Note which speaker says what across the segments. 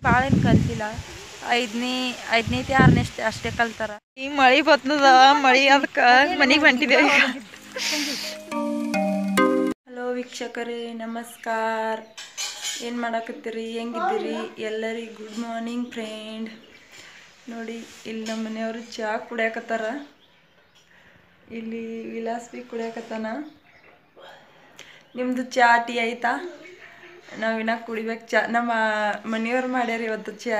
Speaker 1: ಭಾಳ ಏನು ಕಲ್ತಿಲ್ಲ ಐದನೇ ಐದನೇತಿ ಆರನೇ ಅಷ್ಟೇ ಕಲ್ತಾರ
Speaker 2: ಈ ಮಳಿ ಬರ್ತದ ಮಳಿ ಅದಕ್ಕೆ ಮನೆಗೆ ಹೊಂಟಿದ್ದೇವೆ
Speaker 1: ಹಲೋ ವೀಕ್ಷಕರೇ ನಮಸ್ಕಾರ ಏನು ಮಾಡಕತ್ತೀರಿ ಹೆಂಗಿದ್ದೀರಿ ಎಲ್ಲರಿಗೆ ಗುಡ್ ಮಾರ್ನಿಂಗ್ ಫ್ರೆಂಡ್ ನೋಡಿ ಇಲ್ಲಿ ನಮ್ಮ ಮನೆಯವರು ಚಹಾ ಕುಡಿಯಾಕತ್ತಾರ ಇಲ್ಲಿ ವಿಲಾಸ್ ಬಿ ಕುಡಿಯಾಕತ್ತಾನ ನಿಮ್ಮದು ಚಹಾ ಟೀ ಆಯ್ತಾ ನಾವಿನ್ನ ಕುಡಿಬೇಕು ಚಹಾ ನಮ್ಮ ಮನೆಯವ್ರು ಮಾಡ್ಯಾರ ಇವತ್ತು ಚಹಾ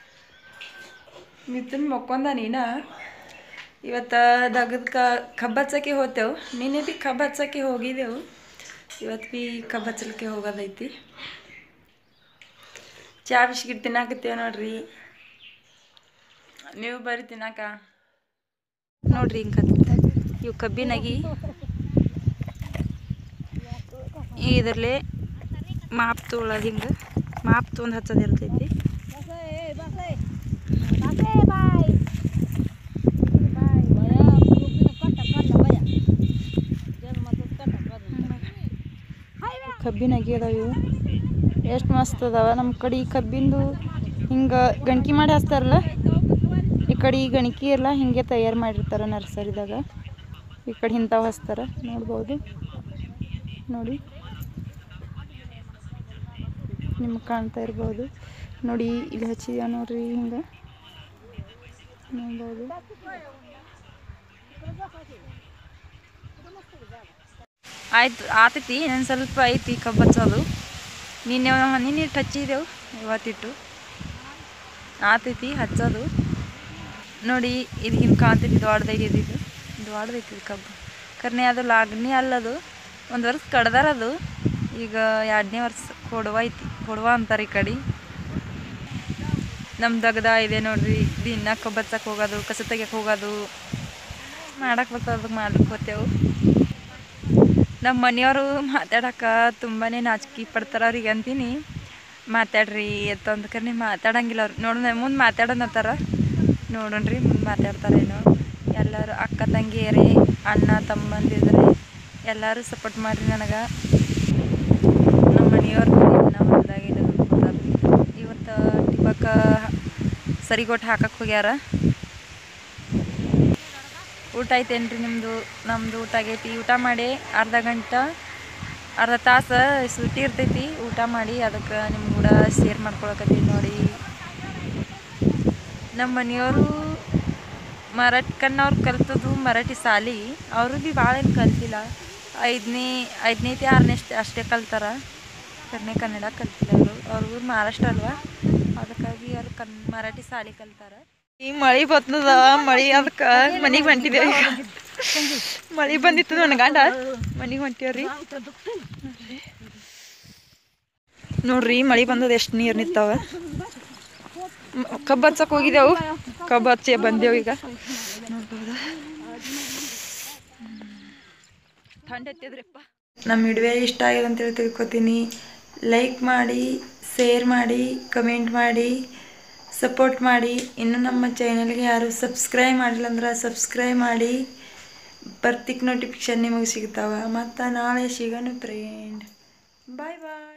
Speaker 1: ಮಿಥುನ್ ಮಕ್ಕೊಂದ ನೀನ ಇವತ್ತು ದಗದ ಕ ಕಬ್ಬು ಹಚ್ಚಕ್ಕೆ ಹೋತೇವು ನಿನ್ನೆ ಭೀ ಕಬ್ಬು ಹಚ್ಚಕ್ಕೆ ಹೋಗಿದ್ದೆವು ಇವತ್ತು ಭೀ ಕಬ್ಬು ಹಚ್ಚಲಿಕ್ಕೆ ಹೋಗೋದೈತಿ ಚಾ ಬಿಸ್ಕಿಟ್ ತಿನ್ನಾಕತ್ತೇವೆ ನೋಡ್ರಿ ನೀವು ಬರ್ರಿ ತಿನ್ನಾಕ ನೋಡ್ರಿ ಹಿಂಗೆ ಇವು ಕಬ್ಬಿನಾಗಿ ಇದರಲ್ಲೇ ಮಾಪ್ ತೊಗೊಳೋದು ಹಿಂಗೆ ಮಾಪ್ ತೊಗೊಂಡು ಹಚ್ಚೋದು ಇರ್ತೈತಿ ಕಬ್ಬಿನಾಗಿ ಅದಾವ ಇವು ಎಷ್ಟು ಮಸ್ತ್ ಅದಾವ ನಮ್ಮ ಕಡೆ ಈ ಕಬ್ಬಿಂದು ಹಿಂಗೆ ಗಣಕಿ ಮಾಡಿ ಹಚ್ತಾರಲ್ಲ ಈ ಕಡೆ ಈ ಗಣಕಿ ಎಲ್ಲ ಹಿಂಗೆ ತಯಾರು ಮಾಡಿರ್ತಾರೆ ನರ್ಸರಿದಾಗ ಈ ಕಡೆ ಇಂಥವು ಹಚ್ತಾರೆ ನೋಡ್ಬೋದು ನೋಡಿ ನಿಮ್ಗೆ ಕಾಣ್ತಾ ಇರ್ಬೋದು ನೋಡಿ ಇಲ್ಲಿ ಹಚ್ಚಿದ್ಯಾ ನೋಡ್ರಿ ಹಿಂಗೆ ನೋಡ್ಬೋದು ಆಯ್ತು ಆತೈತಿ ಇನ್ನೊಂದು ಸ್ವಲ್ಪ ಐತಿ ಕಬ್ಬು ಹಚ್ಚೋದು ನಿನ್ನೆ ನಿನ್ನೆ ಇಟ್ಟು ಹಚ್ಚಿದೆವು ಇವತ್ತಿಟ್ಟು ಆತೈತಿ ಹಚ್ಚೋದು ನೋಡಿ ಇದು ಹಿಂಗೆ ಕಾಣ್ತೈತಿ ದೊಡ್ಡದೈತಿ ಇದು ಇದು ದೊಡ್ಡದೈತಿ ಇದು ಕಬ್ಬು ಕರ್ನೆ ಅದು ಲಾಗ್ನಿ ಅಲ್ಲದು ಒಂದು ವರ್ಷ ಕಡ್ದಾರದು ಈಗ ಎರಡನೇ ವರ್ಷ ಕೊಡುವ ಐತಿ ಕೊಡುವ ಅಂತಾರೆ ಈ ಕಡೆ ನಮ್ಮ ದಗದ ಇದೆ ನೋಡ್ರಿ ದಿನ ಕಬ್ಬು ಹಚ್ಚಕ್ಕೆ ಹೋಗೋದು ಕಸ ತೆಗಿಯಕ್ಕೆ ಹೋಗೋದು ಮಾಡಕ್ಕೆ ಬರ್ತದೆ ಅದಕ್ಕೆ ಮಾಡ್ಲಿಕ್ಕೆ ಹೋಗ್ತೇವೆ ನಮ್ಮ ಮನೆಯವರು ಮಾತಾಡಕ್ಕೆ ತುಂಬಾ ನಾಚಿಕೆ ಪಡ್ತಾರೆ ಅವ್ರಿಗೆ ಅಂತೀನಿ ಮಾತಾಡ್ರಿ ಎತ್ತಂದು ಕರ್ನಿ ಮಾತಾಡಂಗಿಲ್ಲ ಅವ್ರು ನೋಡೋಣ ಮುಂದೆ ಮಾತಾಡೋಣತ್ತಾರ ನೋಡೋಣ್ರಿ ಮುಂದೆ ಮಾತಾಡ್ತಾರೇನೋ ಎಲ್ಲರೂ ಅಕ್ಕ ತಂಗಿಯರೇ ಅಣ್ಣ ತಮ್ಮಂದಿದ್ರೆ ಎಲ್ಲರೂ ಸಪೋರ್ಟ್ ಮಾಡಿರಿ ನನಗೆ ನಮ್ಮ ಮನೆಯವ್ರು ನಮ್ಮ ಹೊಲ್ದಾಗ ಇವತ್ತು ಟಿಪಕ್ಕ ಸರಿಗೊಟ್ಟು ಹಾಕಕ್ಕೆ ಹೋಗ್ಯಾರ ಊಟ ಐತೇನ್ರಿ ನಿಮ್ಮದು ನಮ್ಮದು ಊಟ ಆಗೈತಿ ಊಟ ಮಾಡಿ ಅರ್ಧ ಗಂಟೆ ಅರ್ಧ ತಾಸು ಸೂಟಿ ಇರ್ತೈತಿ ಊಟ ಮಾಡಿ ಅದಕ್ಕೆ ನಿಮ್ಮ ಕೂಡ ಶೇರ್ ಮಾಡ್ಕೊಳಕತ್ತೀನಿ ನೋಡಿ ನಮ್ಮ ಮನೆಯವರು ಮರಾಠಿ ಕನ್ನವ್ರು ಕಲ್ತದ್ದು ಮರಾಠಿ ಸಾಲಿ ಅವರು ಭೀ ಭಾಳ ಏನು ಕಲ್ತಿಲ್ಲ ಐದನೇ ಐದನೇತಿ ಆರನೇ ಅಷ್ಟೇ ಕಲ್ತಾರ ಕರ್ನೆ ಕನ್ನಡ ಕಲ್ತಿಲ್ಲ ಅವರು ಅವ್ರಿಗೂ ಮಹಾರಾಷ್ಟ್ರ ಅಲ್ವಾ ಅದಕ್ಕಾಗಿ ಅವ್ರು ಕನ್ ಮರಾಠಿ ಸಾಲಿ ಕಲ್ತಾರ
Speaker 2: ಈ ಮಳಿ ಬರ್ತದ ಮಳಿ ಅದಕ್ಕೆ ಮನೆಗೆ ಹೊಂಟಿದ್ದೇವೆ ಮಳಿ ಬಂದಿತ್ತು ನನ್ನ ಗಂಡ ಮನೆಗೆ ಹೊಂಟೇವ್ರಿ ನೋಡ್ರಿ ಮಳಿ ಬಂದದ ಎಷ್ಟು ನೀರು ನಿಂತಾವ ಕಬ್ಬು ಹಚ್ಚಕ್ಕೆ ಹೋಗಿದ್ದೆವು ಕಬ್ಬು ಹಚ್ಚಿ ಬಂದೆವು ಈಗ ನೋಡ್ಬೋದು ಥಂಡ್ ಎತ್ತಿದ್ರಪ್ಪ
Speaker 1: ನಮ್ಮ ವಿಡಿಯೋ ಇಷ್ಟ ಆಗಿದೆ ಅಂತೇಳಿ ತಿಳ್ಕೊತೀನಿ ಲೈಕ್ ಮಾಡಿ ಶೇರ್ ಮಾಡಿ ಕಮೆಂಟ್ ಮಾಡಿ ಸಪೋರ್ಟ್ ಮಾಡಿ ಇನ್ನು ನಮ್ಮ ಚಾನಲ್ಗೆ ಯಾರು ಸಬ್ಸ್ಕ್ರೈಬ್ ಮಾಡಿಲ್ಲ ಅಂದ್ರೆ ಸಬ್ಸ್ಕ್ರೈಬ್ ಮಾಡಿ ಬರ್ತಿಕ್ ನೋಟಿಫಿಕೇಶನ್ ನಿಮಗೆ ಸಿಗ್ತಾವ ಮತ್ತು ನಾಳೆ ಸಿಗೋಣ ಫ್ರೆಂಡ್ ಬಾಯ್ ಬಾಯ್